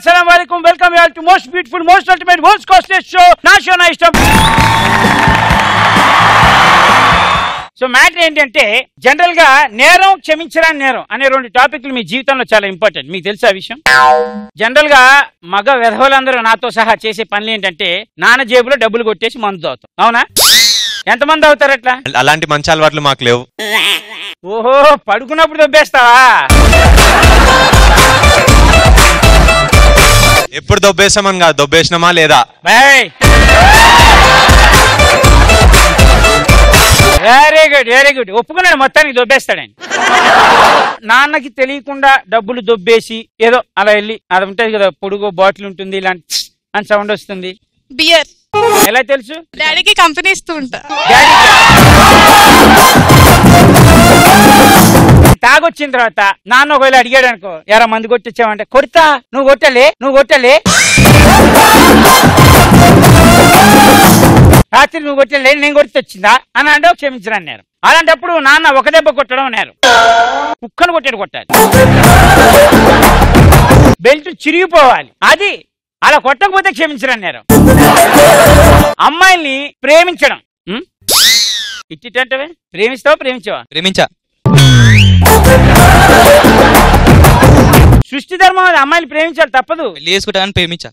అస్సలం వాలేకుం welcome you to most beautiful most ultimate most costless show నా show నా ఇష్టం సో మ్యాటర్ ఏంటంటే జనరల్ గా నేరం క్షమించరాని నేరం అనే రెండు టాపిక్లు మీ జీవితంలో చాలా ఇంపార్టెంట్ మీకు తెలుసా ఆ విషయం జనరల్ గా మగ విధవలందరూ నాతో సహా చేసే పనులు ఏంటంటే నాన్న జేబులో డబ్బులు కొట్టేసి మందు తాగుతాం అవునా ఎంతమంది అవుతారు అట్లా అలాంటి మంచి అలవాట్లు మాకు లేవు ఓహో పడుకున్నప్పుడు దొబ్బేస్తావా ఎప్పుడు దొబ్బేసామని కాదు దొబ్బేసినామా లేదా boy very good very good ఒప్పుకున్నాడు మొత్తానికి దొబ్బేస్తాడని నాన్నకి తెలియకుండా డబ్బులు దొబ్బేసి ఏదో అలా వెళ్ళి అది ఉంటుంది కదా పొడుగు బాటిల్ ఉంటుంది ఇలాంటి "ఛ్" అని సౌండ్ వస్తుంది బియర్ ఎలా తెలుసు డాడీకి కంపెనీ ఇస్తూ ఉంటా తాగొచ్చిన తర్వాత నాన్న ఒకవేళ అడిగాడు అనుకో ఎరా మందు కొట్టించావంటే కొడతా నువ్వు కొట్టలే నువ్వు కొట్టలే రాత్రి నువ్వు కొట్టలే నేను కొట్టి వచ్చిందా అని అంటే క్షమించరాను నేను అలాంటప్పుడు నాన్న ఒక దెబ్బ కొట్టడం నేరం కుక్కను కొట్టాడు కొట్టాలి బెల్ట్ చిరిగిపోవాలి అది అలా కొట్టకపోతే క్షమించరాను నేరం అమ్మాయిల్ని ప్రేమించడం ఉం? ఇట్టిటంటవే ప్రేమిస్తావా ప్రేమించావా ప్రేమించా సృష్టి ధర్మం అది అమ్మాయిలు ప్రేమించాలి తప్పదు పెళ్లి చేసుకుంటా కానీ ప్రేమించా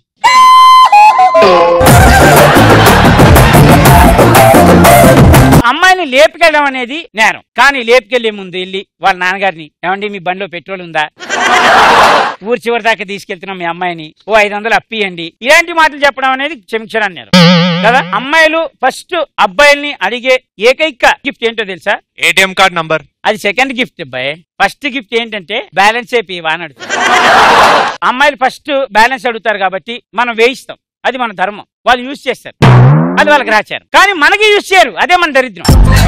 అమ్మాయిని లేపుకెళ్ళడం అనేది నేరం కానీ లేపుకెళ్లే ముందు వెళ్ళి వాళ్ళ నాన్నగారిని ఏమండి మీ బండిలో పెట్రోల్ ఉందా ఊరు చివరి దాకా తీసుకెళ్తున్నాం మీ అమ్మాయిని ఓ ఐదు వందలు అప్పియండి ఇలాంటి మాటలు చెప్పడం అనేది క్షమించడం నేరం కదా అమ్మాయిలు ఫస్ట్ అబ్బాయిల్ని అడిగే ఏకైక గిఫ్ట్ ఏంటో తెలుసా ఏటీఎం కార్డ్ నంబర్ అది సెకండ్ గిఫ్ట్ అబ్బాయి ఫస్ట్ గిఫ్ట్ ఏంటంటే బ్యాలెన్స్ అయిపోయి అని అడుగుతారు అమ్మాయిలు ఫస్ట్ బ్యాలెన్స్ అడుగుతారు కాబట్టి మనం వేయిస్తాం అది మన ధర్మం వాళ్ళు యూజ్ చేస్తారు అది వాళ్ళకి రాచారు కానీ మనకి యూజ్ చేయరు అదే మన దరిద్రం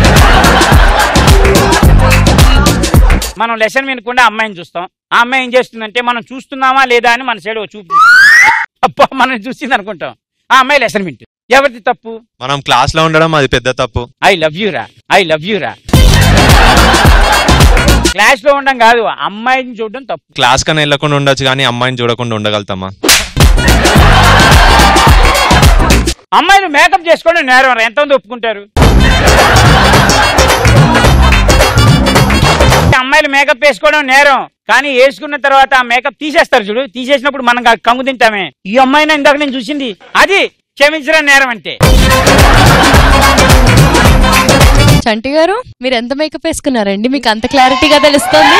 మనం లెసన్ వినకుండా అమ్మాయిని చూస్తాం ఆ అమ్మాయి ఏం చేస్తుందంటే మనం చూస్తున్నామా లేదా అని మన సైడ్ చూపు అబ్బా మనం చూసింది అనుకుంటాం ఆ అమ్మాయి లెసన్ వింటుంది ఎవరిది తప్పు మనం క్లాస్ లో ఉండడం అది పెద్ద తప్పు ఐ లవ్ యూ రా ఐ లవ్ యూ రా క్లాస్ లో ఉండడం కాదు అమ్మాయిని చూడడం తప్పు క్లాస్ కన్నా వెళ్ళకుండా ఉండొచ్చు కానీ అమ్మాయిని చూడకుండా ఉండగలుగుతామా అమ్మాయిలు మేకప్ చేసుకోవడం నేరం రా. ఎంతమంది ఒప్పుకుంటారు అమ్మాయిలు మేకప్ వేసుకోవడం నేరం కానీ వేసుకున్న తర్వాత ఆ మేకప్ తీసేస్తారు చూడు తీసేసినప్పుడు మనం కా- కంగు తింటామే ఈ అమ్మాయినా ఇందాక నేను చూసింది అది క్షమించడం నేరం అంటే చంటి గారు మీరు ఎంత మేకప్ వేసుకున్నారండి మీకు అంత క్లారిటీగా తెలుస్తుంది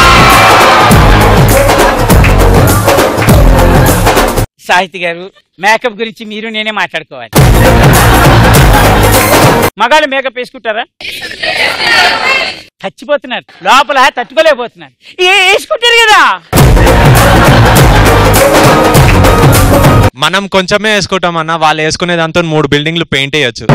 సాహితి గారు మేకప్ గురించి మీరు నేనే మాట్లాడుకోవాలి మగాళ్ళు మేకప్ వేసుకుంటారా చచ్చిపోతున్నారు లోపల తట్టుకోలేకపోతున్నారు ఏ వేసుకుంటారు కదా మనం కొంచెమే వేసుకుంటాం అన్న వాళ్ళు వేసుకునే దాంతో మూడు బిల్డింగ్లు పెయింట్ వేయచ్చు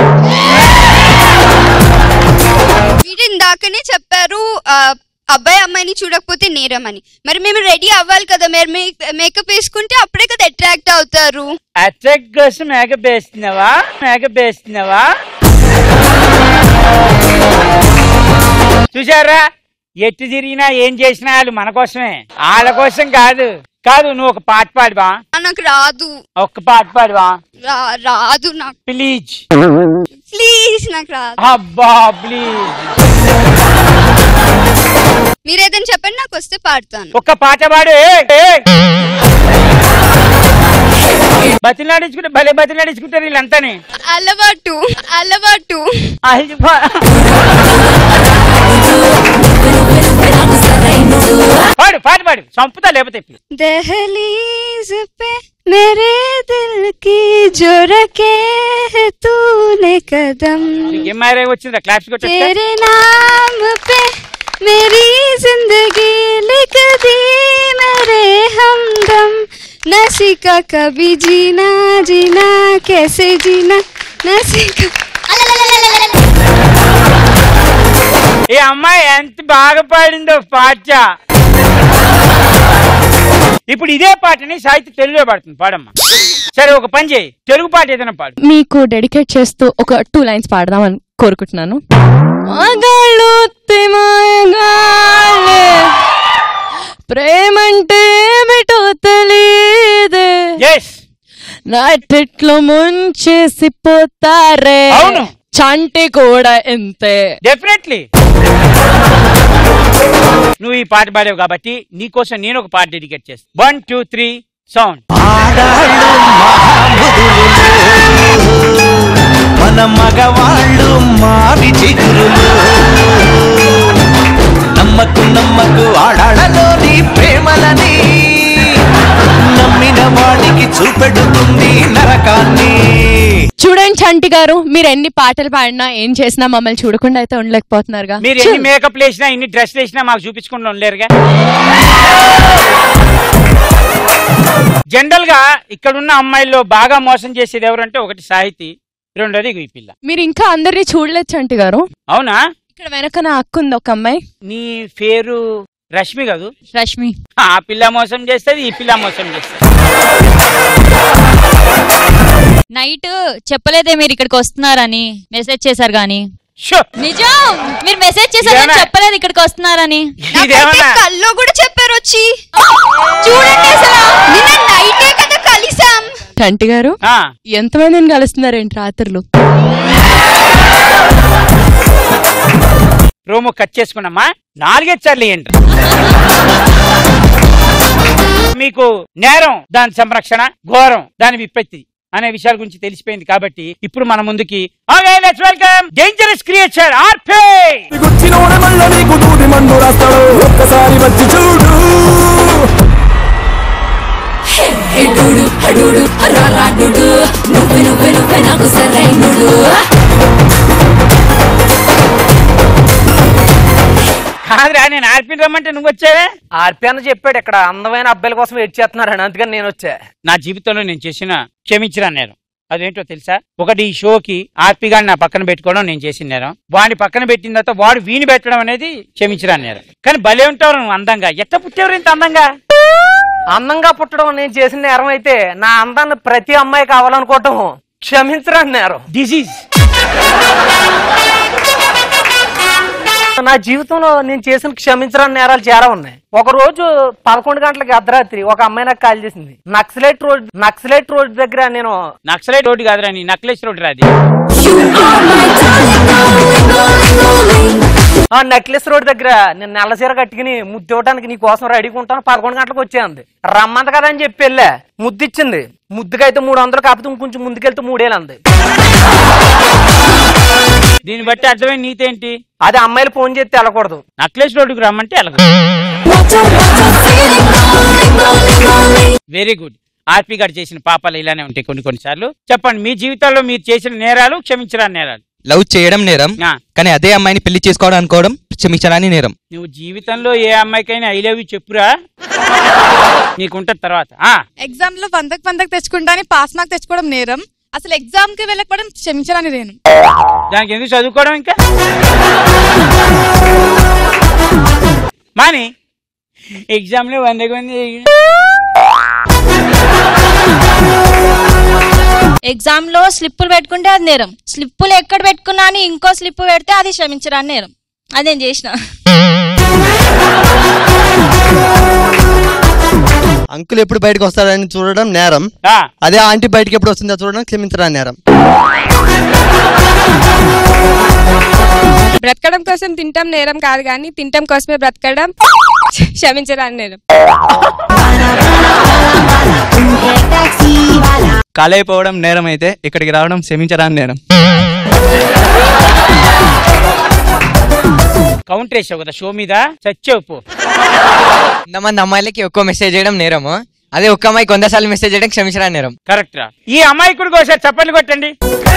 మీరు ఇందాకనే చెప్పారు ఆ, అబ్బాయి అమ్మాయిని చూడకపోతే నేరం అని మరి మేము రెడీ అవ్వాలి కదా మీరు మేకప్ వేసుకుంటే అప్పుడే కదా అట్రాక్ట్ అవుతారు అట్రాక్ట్ కోసం మేకప్ వేస్తున్నావా మేకప్ వేస్తున్నావా చూసారా ఎట్టు తిరిగినా ఏం చేసినా వాళ్ళు మన కోసమే వాళ్ళ కోసం కాదు కాదు నువ్వు ఒక పాట పాడువా నాకు రాదు ఒక్క పాట పాడువా రా- రాదు నాకు ప్లీజ్ ప్లీజ్ నాకు రాదు అబ్బా ప్లీజ్ మీరు ఏదైనా చెప్పండి నాకు వస్తే పాడతాను ఒక్క పాట పాడు బతిలాడించుకుంటే భలే బతిలాడించుకుంటారు వీళ్ళంతానే అలవాటు అలవాటు అయ్యబ్బా. పాడు పాడు పాడు చంపుతా లేకపోతే ఇప్పుడు. दहलीज पे मेरे दिल की जो रखे है तूने कदम నీకేం మారే వచ్చిందా క్లాప్స్ కొట్టేస్తే तेरे नाम पे मेरी जिंदगी लिख दी मेरे हमदम न सीखा कभी जीना जीना कैसे जीना न सीखा ఈ అమ్మాయి ఎంత బాగా పాడిందో పాట ఇప్పుడు ఇదే పాటని సాహిత్య తెలుగులో పాడుతుంది పాడమ్మా సరే ఒక పని చేయి తెలుగు పాట ఏదైనా పాడు మీకు డెడికేట్ చేస్తూ ఒక టూ లైన్స్ పాడదామని కోరుకుంటున్నాను మగాళ్ళు మాయగాళ్ళే ప్రేమంటే ఏమిటో తెలియదే నాటిట్లో ముంచేసి పోతారే అవును. చంటి కూడా ఎంతే డెఫినెట్లీ నువ్వు ఈ పాట పాడావు కాబట్టి నీకోసం నేను ఒక పాట డెడికేట్ చేస్తాను వన్ టూ త్రీ సౌండ్ ఆడాళ్ళు మహామధులు మన మగవాళ్ళు మారి చిగురులు నమ్మకు నమ్మకు ఆడాళ్ళలోని ప్రేమలని నమ్మిన వాడికి చూపెడుతుంది నరకాన్ని చూడండి చంటి గారు మీరు ఎన్ని పాటలు పాడినా ఏం చేసినా మమ్మల్ని చూడకుండా అయితే ఉండలేకపోతున్నారుగా మీరు ఎన్ని మేకప్ వేసినా ఎన్ని డ్రెస్లు వేసినా మాకు చూపించకుండా ఉండలేరుగా జనరల్ గా ఇక్కడున్న అమ్మాయిల్లో బాగా మోసం చేసేది ఎవరంటే ఒకటి సాహితి రెండోది ఈ పిల్ల మీరు ఇంకా అందరినీ చూడలేదు చంటి గారు అవునా ఇక్కడ వెనక నా అక్క ఉంది ఒక అమ్మాయి నీ పేరు రష్మి కాదు రష్మి ఆ పిల్ల మోసం చేస్తుంది ఈ పిల్ల మోసం చేస్తుంది నైట్ చెప్పలేదే మీరు ఇక్కడికి వస్తున్నారని మెసేజ్ చేశారు గాని షో నిజం మీరు మెసేజ్ చేశారు కానీ ఇదేనా? చెప్పలేదు ఇక్కడికి వస్తున్నారని నాకైతే ఇదేమన్నా కల్లో కూడా చెప్పారు వచ్చి చూడండి అసలు నిన్న నైటే కదా కలిసాం చంటి గారు ఆ, ఎంతమందిని కలుస్తున్నారేంటి రాత్రులు ప్రోమో కట్ చేసుకున్నామా నాలుగైదు సార్లు ఏంటి మీకు నేరం దాని సంరక్షణ ఘోరం దాని విపత్తి అనే విషయాల గురించి తెలిసిపోయింది కాబట్టి ఇప్పుడు మన ముందుకి లెట్స్ వెల్కమ్ డేంజరస్ క్రియేచర్ ఆర్పే గుచ్చినోడ మళ్ళ నీకు దూది మందు రాస్తాడు ఒక్కసారి వచ్చి చూడు కాదురా నేను ఆర్పిని రమ్మంటే నువ్వు వచ్చావే ఆర్పి అన్న చెప్పాడు ఇక్కడ అందమైన అబ్బాయిల కోసం వెయిట్ చేస్తున్నారని అందుకని నేను వచ్చా నా జీవితంలో నేను చేసిన క్షమించరా నేరం అదేంటో తెలుసా ఒకటి ఈ షోకి ఆర్పి గారిని నా పక్కన పెట్టుకోవడం నేను చేసిన నేరం వాడిని పక్కన పెట్టిన తర్వాత వాడు వీని పెట్టడం అనేది క్షమించరా నేరం కానీ భలే ఉంటావు నువ్వు అందంగా ఎట్ట పుట్టేవారు ఇంత అందంగా అందంగా పుట్టడం నేను చేసిన నేరం అయితే నా అందాన్ని ప్రతి అమ్మాయి కావాలనుకోవటం క్షమించరాని నేరం డిసీజ్ నా జీవితంలో నేను చేసిన క్షమించరాని నేరాలు చాలా ఉన్నాయి ఒక రోజు పదకొండు గంటలకి అర్ధరాత్రి ఒక అమ్మాయి నాకు కాల్ చేసింది నక్సలైట్ రోడ్ నక్సలైట్ రోడ్ దగ్గర నేను నక్సలైట్ రోడ్డు కాదురా నీ నక్లెస్ రోడ్డు రాది ఆ నెక్లెస్ రోడ్ దగ్గర నేను నల్లసీర కట్టుకుని ముద్దు ఇవ్వడానికి నీ కోసం రెడీగా ఉంటాను పదకొండు గంటలకు వచ్చేయంది రమ్మంది కదా అని చెప్పి వెళ్ళా ముద్దు ఇచ్చింది ముద్దుకైతే మూడు వందలు కాకపోతే ఇంకొంచెం ముందుకెళ్తే మూడేళ్ళు అంది దీన్ని బట్టి అర్థమైన నీతేంటి అది అమ్మాయిలు ఫోన్ చేస్తే వెళ్ళకూడదు నక్లెస్ రోడ్డుకు రమ్మంటే వెళ్ళదు వెరీ గుడ్ ఆర్పి గారు చేసిన పాపాలు ఇలానే ఉంటాయి కొన్ని కొన్నిసార్లు చెప్పండి మీ జీవితాల్లో మీరు చేసిన నేరాలు క్షమించరా నేరాలు లవ్ చేయడం నేరం ఆ, కానీ అదే అమ్మాయిని పెళ్లి చేసుకోవడం అనుకోవడం క్షమించడానికి నేరం నువ్వు జీవితంలో ఏ అమ్మాయికైనా ఐ లవ్ యూ చెప్పురా నీకుంటది తర్వాత ఆ ఎగ్జామ్ లో వందకు వందకు తెచ్చుకుంటా అని పాస్ మార్క్ తెచ్చుకోవడం నేరం అసలు ఎగ్జామ్ కి వెళ్ళకపోవడం క్షమించడానికి నేను దానికి ఎందుకు చదువుకోవడం ఇంకా మాని ఎగ్జామ్ లో వంద మంది ఎగ్జామ్ లో స్లిప్పులు పెట్టుకుంటే అది నేరం స్లిప్పులు ఎక్కడ పెట్టుకున్నా అని ఇంకో స్లిప్ పెడితే అది క్షమించరాని నేరం అది నేను చేసిన అంకుల్ ఎప్పుడు బయటకు వస్తాడని చూడడం నేరం ఆ, అదే ఆంటీ బయటకి ఎప్పుడు వస్తుందో చూడడం క్షమించరా నేరం బ్రతకడం కోసం తింటాం నేరం కాదు కానీ తింటాం కోసమే బ్రతకడం క్షమించరాని నేరం కాలైపోవడం నేరం అయితే ఇక్కడికి రావడం క్షమించరాని నేరం కౌంటర్ వేసావు కదా షో మీద చచ్చావు పో ఇంతమంది అమ్మాయిలకి ఒక్కో మెసేజ్ చేయడం నేరము అదే ఒక్క అమ్మాయికి వంద సార్లు మెసేజ్ చేయడం క్షమించరాని నేరం కరెక్ట్ రా ఈ అమాయకుడికి ఒకసారి చప్పట్లు కొట్టండి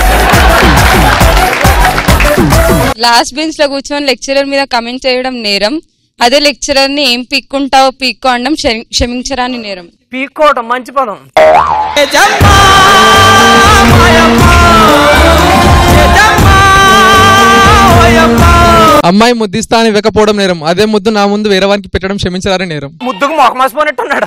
లాస్ట్ బెంచ్ లో కూర్చొని లెక్చరర్ మీద కమెంట్ చేయడం నేరం అదే లెక్చరర్ ని ఏం పీక్కుంటావో పీక్కో అనడం క్షమి- క్షమించరాని నేరం పీక్కోవటం మంచి పదం అమ్మాయి ముద్దిస్తా అని ఇవ్వకపోవడం నేరం అదే ముద్దు నా ముందు వేరే వారికి పెట్టడం క్షమించాలని నేరం ముద్దుకు మొహమాసిపోయినట్టున్నాడు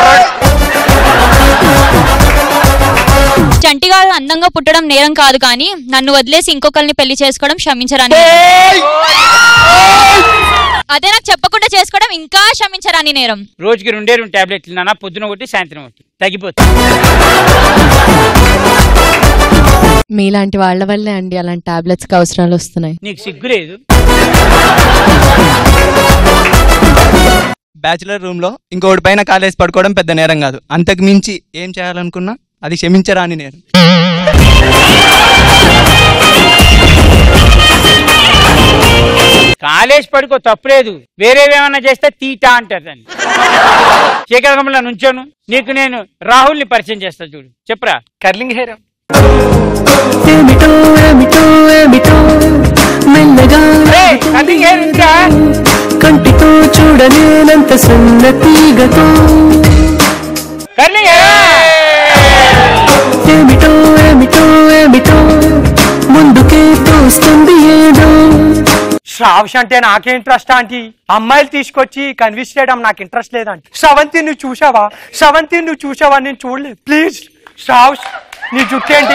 చంటిగాడు అందంగా పుట్టడం నేరం కాదు కానీ నన్ను వదిలేసి ఇంకొకరిని పెళ్లి చేసుకోవడం క్షమించరాని నేరం. అదే నాకు చెప్పకుండా చేసుకోవడం ఇంకా క్షమించరాని నేరం రోజుకి రెండే రెండు టాబ్లెట్లు నాన్న పొద్దున ఒకటి సాయంత్రం ఒకటి తగ్గిపోతుంది మీలాంటి వాళ్ళ వల్లే అండి అలాంటి టాబ్లెట్స్ కి అవసరాలు వస్తున్నాయి నీకు సిగ్గు లేదు బ్యాచులర్ రూమ్ లో ఇంకోటి పైన కాలేసి పడుకోవడం పెద్ద నేరం కాదు అంతకు మించి ఏం చేయాలనుకున్నా అది క్షమించరాని నేరం కాలేజ్ పడుకో తప్పులేదు వేరేవేమన్నా చేస్తే తీటా అంటారు దాన్ని శేఖరంలో నుంచోను నీకు నేను రాహుల్ని పరిచయం చేస్తా చూడు చెప్పురా కర్లింగ్ హెయిర్ ఏమిటో ఏమిటో ఏమిటో మెల్లగా కర్లింగ్ హెయిర్ ఉందా కంటితో చూడలేనంత సన్నతీగతో కర్లింగ్ ఏమిటో ఏమిటో ఏమిటో ముందుకే తోస్తుంది ఏదో శ్రావష్ అంటే నాకే ఇంట్రెస్ట్ ఆంటీ అమ్మాయిలు తీసుకొచ్చి కన్విన్స్ చేయడం నాకు ఇంట్రెస్ట్ లేదంటే శ్రవంతి నువ్వు చూసావా శ్రవంతి నువ్వు చూసావా నేను చూడలేదు ప్లీజ్ శ్రావష్ నీ జుట్టు ఏంటి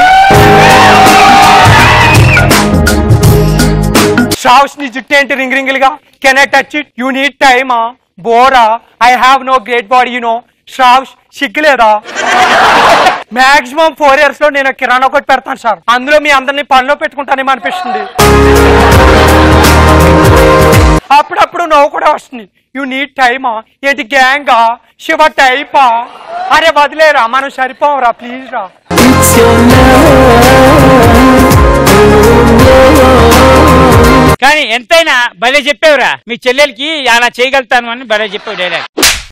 శ్రావష్ నీ జుట్టు ఏంటి రింగ్ రింగిల్గా can I touch it you need టైమా బోరా I have no great body you know శ్రావష్ సిగ్గులేదా మాక్సిమం ఫోర్ ఇయర్స్ లో నేను కిరాణా ఒకటి పెడతాను సార్ అందులో మీ అందరినీ పనిలో పెట్టుకుంటానేమో అనిపిస్తుంది అప్పుడప్పుడు నవ్వు కూడా వస్తుంది యు నీడ్ టైమా ఏంటి గ్యాంగా శివ టైపా అరే వదిలేరా మనం సరిపోవరా ప్లీజ్ రా కానీ ఎంతైనా భలే చెప్పావురా మీ చెల్లెలకి అలా చేయగలుగుతాను అని భలే చెప్పావు డైలాగ్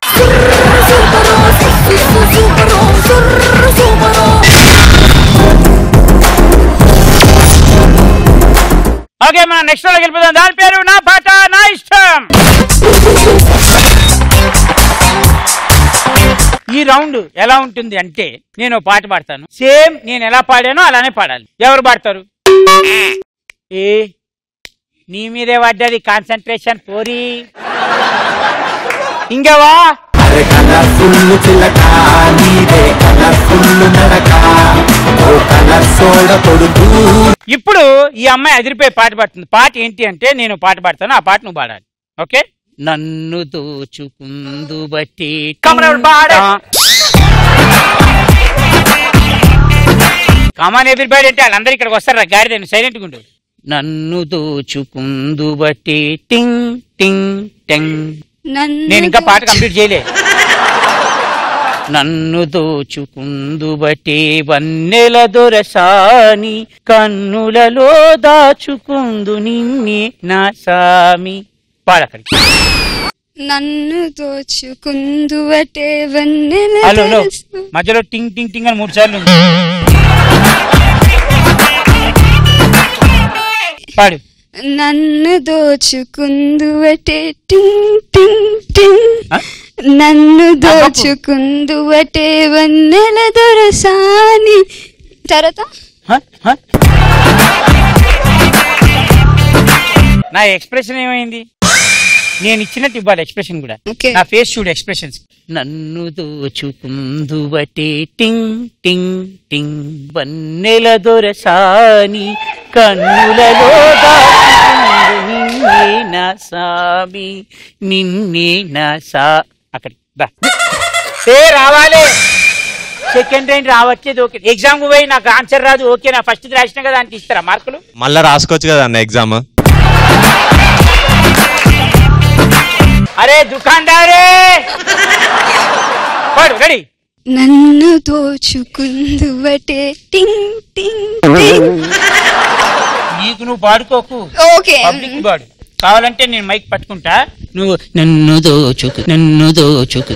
ఓకే మనం నెక్స్ట్ వాళ్ళకి వెళ్ళిపోదాం దాని పేరు నా పాట నా ఇష్టం ఈ రౌండ్ ఎలా ఉంటుంది అంటే నేను ఓ పాట పాడతాను సేమ్ నేను ఎలా పాడానో అలానే పాడాలి ఎవరు పాడతారు ఏ నీ మీదే పడ్డది కాన్సన్ట్రేషన్ పోరి ఇంకవా కలర్ఫుల్ చిలక నీదే కలర్ఫుల్ నడక ఓ కలర్ సోడ కొడుకు ఇప్పుడు ఈ అమ్మాయి అదిరిపోయే పాట పాడుతుంది పాట ఏంటి అంటే నేను పాట పాడతాను ఆ పాట నువ్వు పాడాలి ఓకే నన్ను దోచుకుందు బట్టి కమాన్ ఎదురుబాడి అంటే వాళ్ళందరూ ఇక్కడికి వస్తారు గాడి సైలెంట్ గుండు నన్ను దోచుకుందు బట్టి టింగ్ టింగ్ టెంగ్ నేను ఇంకా పాట కంప్లీట్ చేయలే నన్ను దోచుకుందు బట్టి వన్నెల దొరసాని కన్నులలో దాచుకుందు నిన్నే నా సామి పాడక్కడి నన్ను దోచుకుందువటే వన్నెల హలో హలో తెలుసు. మధ్యలో టింగ్ టింగ్ టింగ్ అని మూడు సార్లు ఉంది పాడు నన్ను దోచుకుందువటే టింగ్ టింగ్ టింగ్ నన్ను దోచుకుందువటే వన్నెల దొరసాని తర్వాత నా ఎక్స్ప్రెషన్ ఏమైంది నేను ఇచ్చినట్టు ఇవ్వాలి ఎక్స్ప్రెషన్ కూడా నా ఫేస్ చూడు ఎక్స్ప్రెషన్స్ నన్ను దోచుకుందు బట్టి టింగ్ టింగ్ టింగ్ వన్నెల దొరసాని కన్నులలో దాచుకుందు నిన్నే నా సామి నిన్నే నా సా అక్కడి దా ఏ రావాలి సెకండ్ టైం రావచ్చేది ఓకే ఎగ్జామ్ పోయి నాకు ఆన్సర్ రాదు ఓకే నా ఫస్ట్ రాసిన కదా అంటే ఇస్తారా మార్కులు మళ్ళా రాసుకోవచ్చు కదా అన్న ఎగ్జామ్ అరే దుకాందారే పాడు రెడీ నన్ను దోచుకుందువటే టింగ్ టింగ్ టింగ్ నీకు నువ్వు పాడుకోకు ఓకే పబ్లిక్ పాడు కావాలంటే నేను మైక్ పట్టుకుంటా నువ్వు నన్ను దోచుకు నన్ను దోచుకు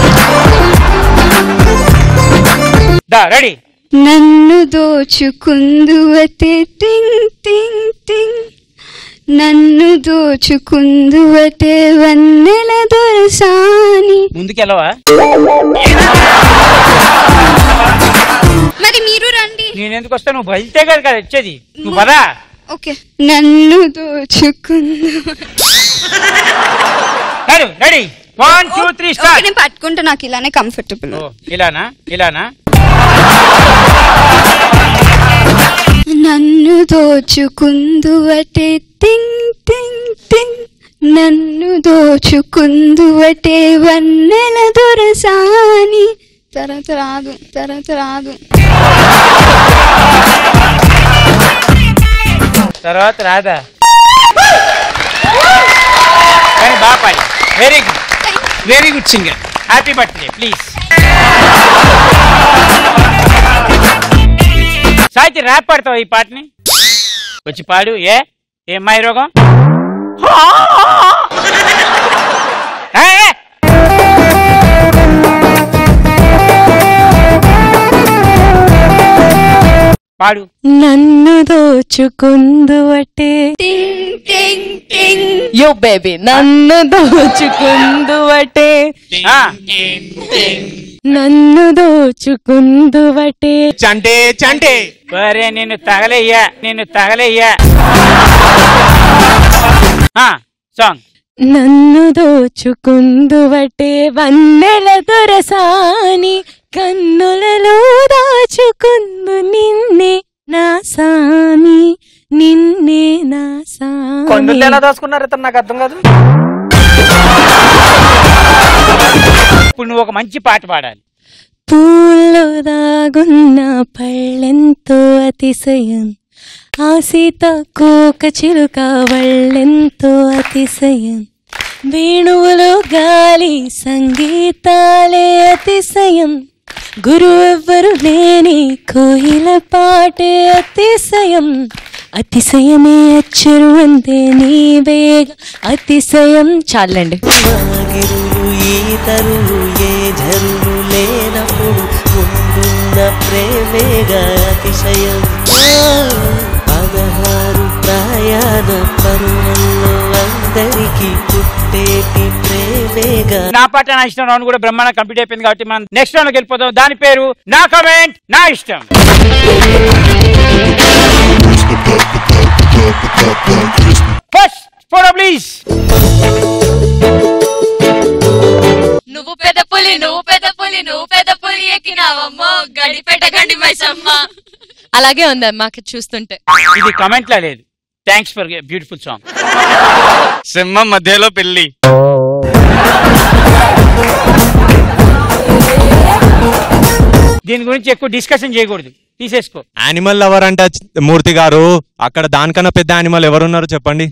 దా రెడీ నన్ను దోచుకుందువతే టింగ్ టింగ్ టింగ్ నన్ను దోచుకుందువటే వన్నెల దొరసాని ముందుకెళ్ళవా మరి మీరు రండి నేను ఎందుకు వస్తా నువ్వు బయటే కదా కదా వచ్చేది నువ్వు పదా ఓకే నన్ను దోచుకుందు ready one two three okay, start నేను పట్టుకుంటే నాకు ఇలానే కంఫర్టబుల్ ఇలానా ఇలానా నన్ను దోచుకుందువటే టింగ్ టింగ్ టింగ్ నన్ను దోచుకుందువటే వన్నెల దొరసాని తర్వాత రాదు తర్వాత రాదు తర్వాత రాదా కానీ బాగా పాడి very good very good singer happy birthday please Sahitya rap పాడతావు ఈ పాటని వచ్చి పాడు ఏ ఏం మాయ రోగం ఏ, ఏ. పాడు నన్ను దోచుకుందువటే యో బేబీ నన్ను దోచుకుందువటే నన్ను దోచుకుందువటే చంటే చంటే సరే నిన్ను తగలయ్యా నిన్ను తగలయ్యా సాంగ్ నన్ను దోచుకుందువటే వన్నెల దొరసాని కన్నులలో దాచుకుందు నిన్నే నా సామి నిన్నే నా కొండలు ఎలా సామి దాచుకున్నారు ఇతను నాకు అర్థం కాదు ఇప్పుడు నువ్వు ఒక మంచి పాట పాడాలి పూల్లో దాగున్న పళ్ళెంతో అతిశయం ఆ సీత కోక చిలుక వళ్ళెంతో అతిశయం వేణువులో గాలి సంగీతాలే అతిశయం గురువు ఎవ్వరు లేని కోయిల పాటే అతిశయం అతిశయమే అచ్చరు అంతే నీవేగ అతిశయం చాలండి ఈ తరువు ఏ జరువు లేనప్పుడు ముందున్న ప్రేమేగా అతిశయం పదహారు ప్రయాణ పరువల్లో అందరికీ పుట్టేటి ప్రేమేగా నా పాట నా ఇష్టం రౌండ్ కూడా బ్రహ్మాండ కంప్లీట్ అయిపోయింది కాబట్టి మనం నెక్స్ట్ రౌండ్ వెళ్ళిపోతాం దాని పేరు నా కమెంట్ నా ఇష్టం ఫస్ట్ ఫోటో ప్లీజ్ నువ్వు పెద్ద పులి నువ్వు పెద్ద పులి నువ్వు పెద్ద పులి ఎక్కినావమ్మో గడిపెట్ట గండి మైసమ్మ అలాగే ఉంది మాకు చూస్తుంటే ఇది కమెంట్ లా లేదు థ్యాంక్స్ ఫర్ బ్యూటిఫుల్ సాంగ్ సింహం మధ్యలో పెళ్లి దీని గురించి ఎక్కువ డిస్కషన్ చేయకూడదు తీసేసుకో యానిమల్ లవర్ అంట మూర్తి గారు అక్కడ దానికన్నా పెద్ద యానిమల్ ఎవరున్నారు చెప్పండి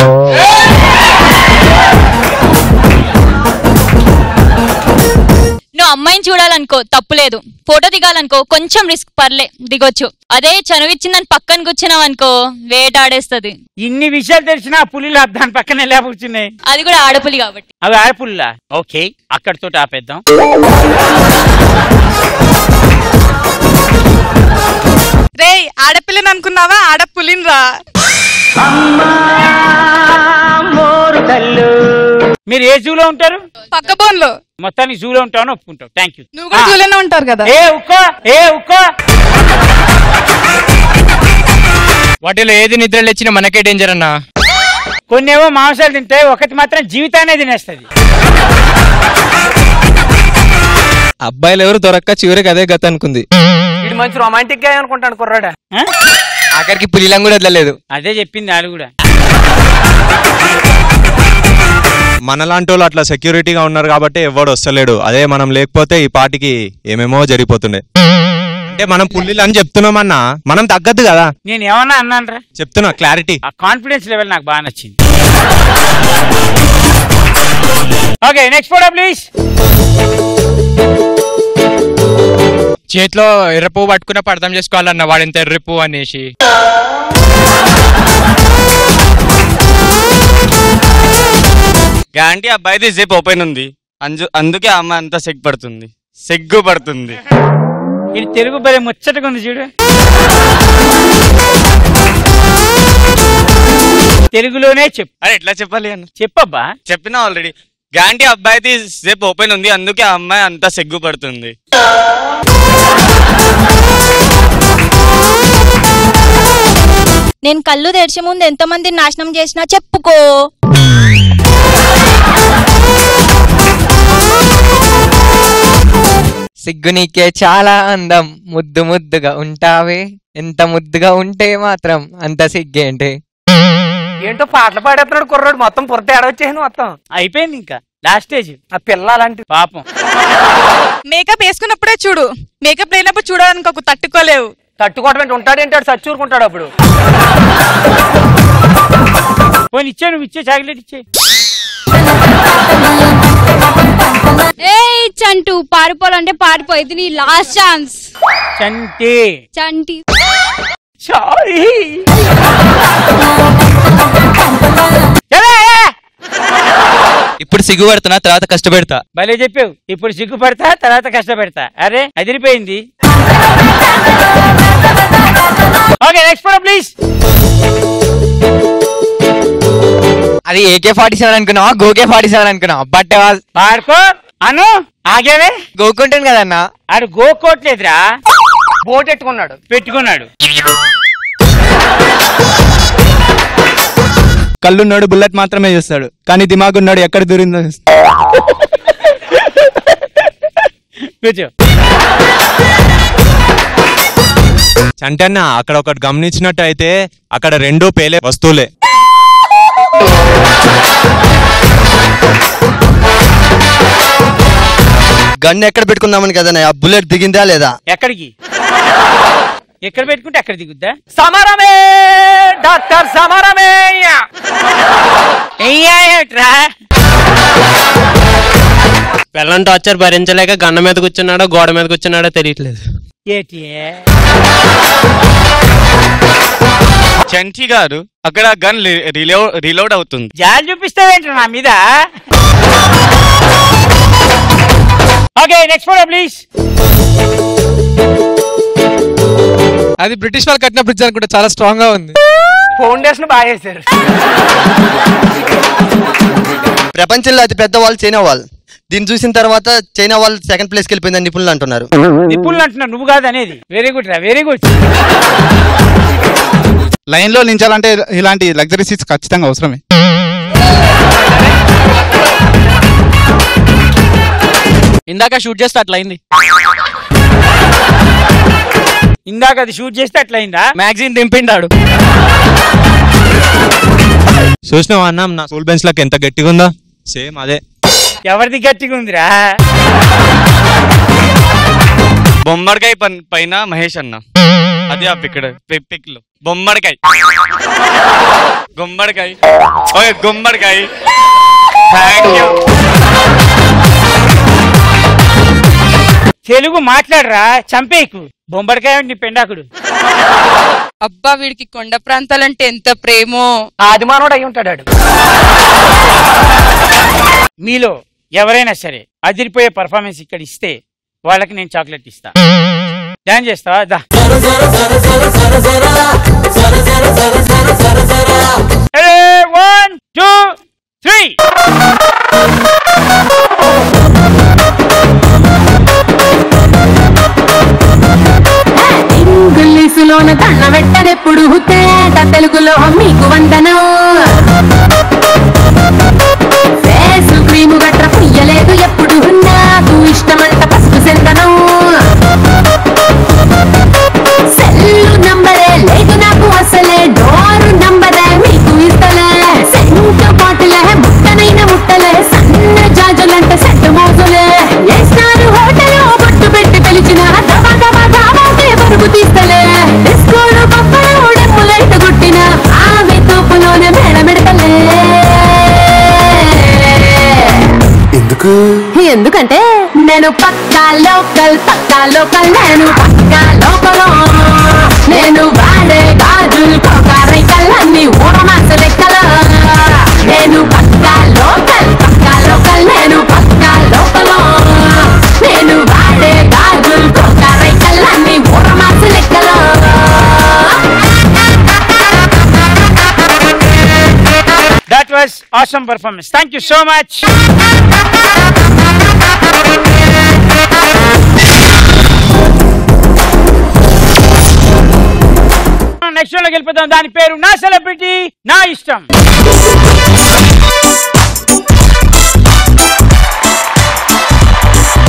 నువ్వు అమ్మాయిని చూడాలనుకో తప్పులేదు ఫోటో దిగాలనుకో కొంచెం రిస్క్ పర్లే దిగొచ్చు అదే చనువిచ్చిందని పక్కన కూర్చున్నావు అనుకో వేటాడేస్తది ఇన్ని విషయాలు తెలిసినా ఆ పులిలు దాని పక్కన ఎలా కూర్చున్నాయి అది కూడా ఆడపులి కాబట్టి అవి ఆడపుల్లా ఓకే అక్కడితో ఆపేద్దాం రే ఆడపిల్లని అనుకున్నావా ఆడపులిని రా మీరు ఏ జూలో ఉంటారు పక్క బోన్లో మొత్తానికి జూలో ఉంటాను ఒప్పుకుంటావు థ్యాంక్ యూ నువ్వు కూడా జూలోనే ఉంటారు కదా ఏ ఉక్కో ఏ ఉక్కో వాటిలో ఏది నిద్ర లేచినా మనకే డేంజర్ అన్నా కొన్ని ఏమో మాంసాలు తింటాయి ఒకటి మాత్రం జీవితాన్ని తినేస్తుంది అబ్బాయిలు ఎవరు దొరక్క చివరికి అదే గత అనుకుంది ఇది మంచి రొమాంటిక్ గా అనుకుంటాను కుర్రాడా ఆఖరికి పులిలం కూడా వదలలేదు అదే చెప్పింది వాళ్ళు కూడా మనలాంటి వాళ్ళు అట్లా సెక్యూరిటీగా ఉన్నారు కాబట్టి ఎవడు వస్తలేడు అదే మనం లేకపోతే ఈ పాటికి ఏమేమో జరిగిపోతుండే అంటే మనం పుల్లిలు అని చెప్తున్నామన్నా మనం తగ్గద్దు కదా నేను ఏమన్నా అన్నాను రా చెప్తున్నా క్లారిటీ ఆ కాన్ఫిడెన్స్ లెవెల్ నాకు బాగా నచ్చింది ఓకే నెక్స్ట్ ఫోటో ప్లీజ్ చేతిలో ఎర్రపు పట్టుకున్నప్పుడు అర్థం చేసుకోవాలన్న వాడింత ఎర్రపు అనేసి గ్యారంటీ అబ్బాయిది జిప్ ఓపెన్ ఉంది అంజు అందుకే అమ్మ అంత సిగ్గు పడుతుంది సిగ్గు పడుతుంది ఇది తెలుగు బరే ముచ్చటగా ఉంది చూడు తెలుగులోనే చెప్పు అరే ఎట్లా చెప్పాలి అన్న చెప్పబ్బా చెప్పినా ఆల్రెడీ గ్యారంటీ అబ్బాయిది జిప్ ఓపెన్ ఉంది అందుకే ఆ అమ్మాయి అంత సిగ్గు పడుతుంది నేను కళ్ళు తెరిచే ముందు ఎంతమంది నాశనం చేసినా చెప్పుకో సిగ్గు నీకే చాలా అందం ముద్దు ముద్దుగా ఉంటావే ఎంత ముద్దుగా ఉంటే మాత్రం అంత సిగ్గేంటి ఏంటో పాటలు పాడేస్తున్నాడు కుర్రాడు మొత్తం పుర తేడా వచ్చేసింది మొత్తం అయిపోయింది ఇంకా లాస్ట్ స్టేజ్ ఆ పిల్ల అలాంటి పాపం మేకప్ వేసుకున్నప్పుడే చూడు మేకప్ లేనప్పుడు చూడడానికి ఒక తట్టుకోలేవు తట్టుకోవడం ఉంటాడేంటాడు చచ్చూరుకుంటాడు అప్పుడు పోనీ ఇచ్చే నువ్వు ఇచ్చే చాక్లెట్ ఇచ్చే ఏ చంటు పారిపోవాలంటే పారిపో ఇది నీ last chance Chanti Chanti sorry ఇప్పుడు సిగ్గుపడుతున్నా తర్వాత కష్టపెడతా భలే చెప్పావు ఇప్పుడు సిగ్గుపడతా తర్వాత కష్టపెడతా అరే అదిరిపోయింది ఓకే నెక్స్ట్ ఫోటో ప్లీజ్ అది ఏకే ఫార్టీ సెవెన్ అనుకున్నావా గోకే ఫార్టీ సెవెన్ అనుకున్నావా బట్ పాడుకో అను ఆగేవే గోకుంటాను కదన్నా ఆడు గోకోట్లేదురా బోట్ ఎట్టుకున్నాడు పెట్టుకున్నాడు కళ్ళున్నాడు బుల్లెట్ మాత్రమే చూస్తాడు కానీ దిమాగున్నాడు ఎక్కడ దూరిందో చూస్తాడు. కూర్చో చంటన్న అక్కడ ఒకటి గమనించినట్టు అయితే అక్కడ రెండు పేలే వస్తువులే గన్ ఎక్కడ పెట్టుకుందామని కదన్నా ఆ బుల్లెట్ దిగిందా లేదా ఎక్కడికి ఎక్కడ పెట్టుకుంటే అక్కడ దిగుద్దా సమరమే డాక్టర్ సమరమే ఏట్రా పిల్లని టార్చర్ భరించలేక గన్న మీద కూర్చున్నాడో గోడ మీద కూర్చున్నాడో తెలియట్లేదు ఏటి చంటి గారు అక్కడ గన్ రిలో రీలోడ్ అవుతుంది జాలి చూపిస్తావేంట్రా నా మీద ఓకే నెక్స్ట్ ఫోటో ప్లీజ్ అది బ్రిటిష్ వాళ్ళు కట్టిన బ్రిడ్జ్ అనుకుంటే చాలా స్ట్రాంగ్ గా ఉంది ఫౌండేషన్ బాగా వేశారు ప్రపంచంలో అతి పెద్ద వాళ్ళు చైనా వాళ్ళు దీన్ని చూసిన తర్వాత చైనా వాళ్ళు సెకండ్ ప్లేస్కి వెళ్ళిపోయిందని నిపుణులు అంటున్నారు నిప్పులు అంటున్నా నువ్వు కాదు అనేది వెరీ గుడ్ రా వెరీ గుడ్ లైన్ లో నించాలంటే ఇలాంటి లగ్జరీ సీట్స్ ఖచ్చితంగా అవసరమే ఇందాక షూట్ చేస్తే అట్లా అయింది ఇందాక అది షూట్ చేస్తే అట్లయిందా మ్యాగజైన్ దింపిండాడు చూసినావా అన్న నా స్కూల్ బెంచ్ లకు ఎంత గట్టిగా ఉందో సేమ్ అదే ఎవరిది గట్టిగా ఉందిరా బొమ్మడికాయ పన్- పైన మహేష్ అన్న అది ఆ పిక్ పిక్ లో బొమ్మడికాయ గుమ్మడికాయ ఓకే గుమ్మడికాయ థ్యాంక్ యూ తెలుగు మాట్లాడరా చంపేకు బొంబడికాయ నీ పెండాకుడు అబ్బా వీడికి కొండ ప్రాంతాలంటే ఎంత ప్రేమో ఆదిమానవుడు అయి ఉంటాడు ఆడు. మీలో ఎవరైనా సరే అదిరిపోయే పర్ఫార్మెన్స్ ఇక్కడ ఇస్తే వాళ్ళకి నేను చాక్లెట్ ఇస్తా డాన్స్ చేస్తావా దా వన్ టూ త్రీ ఇంగ్లీషులోన దండ పెట్టనెప్పుడు తేట తెలుగులో మీకు వందనం ఫేసు క్రీము గట్ర పుయ్యలేదు ఎప్పుడు నాకు ఇష్టమంట పసుపు సెందనం సెల్లు నంబరే లేదు నాకు అసలే డోరు నంబరే మీకు ఇస్తలే సెంటు బాటిలే ముట్టనైన ముట్టలే సన్న జాజులంటే సెట్టు మోజులే వేస్తారు హోటల్ బొట్టు పెట్టి పిలిచిన దబా దబా దాబాకే పరుగు తీస్తలే డిస్కోలు పప్పలు డెమ్ములైట్ గుట్టిన ఆమె తోపులోనే మేడమెడతలే ఎందుకు ఎందుకంటే నేను పక్కా లోకల్ పక్కా లోకల్ నేను పక్కా లోకల్ నేను వాడే గాజులు కోకారైకల్ అన్ని ఊరమాస లెక్కల నేను పక్కా లోకల్ పక్కా లోకల్ నేను పక్కా లోకల్ నేను వాడే గాజులు కోకారైకల్ అన్ని ఊరమాస లెక్కల that was awesome performance thank you so much next లోకి వెళ్ళిపోతాం దాని పేరు నా సెలబ్రిటీ నా ఇష్టం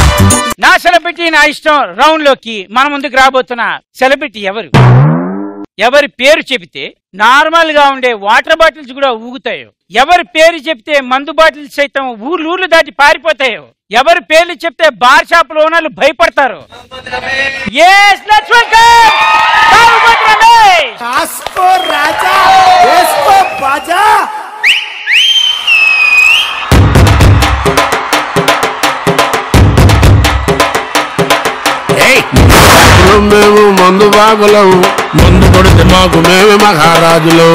నా సెలబ్రిటీ నా ఇష్టం రౌండ్ లోకి మన ముందుకు రాబోతున్న సెలబ్రిటీ ఎవరు ఎవరి పేరు చెబితే నార్మల్ గా ఉండే వాటర్ బాటిల్స్ కూడా ఊగుతాయో ఎవరి పేరు చెప్తే మందు బాటిల్స్ సైతం ఊర్లు ఊర్లు దాటి పారిపోతాయో ఎవరి పేర్లు చెప్తే బార్ షాప్ లో ఓనర్లు భయపడతారు Yes, let's welcome తాగుబోతు రమేష్. రాజా వేసుకో బాజా మేము మందు బాగులం మందు కొడితే మాకు మేమే మహారాజులు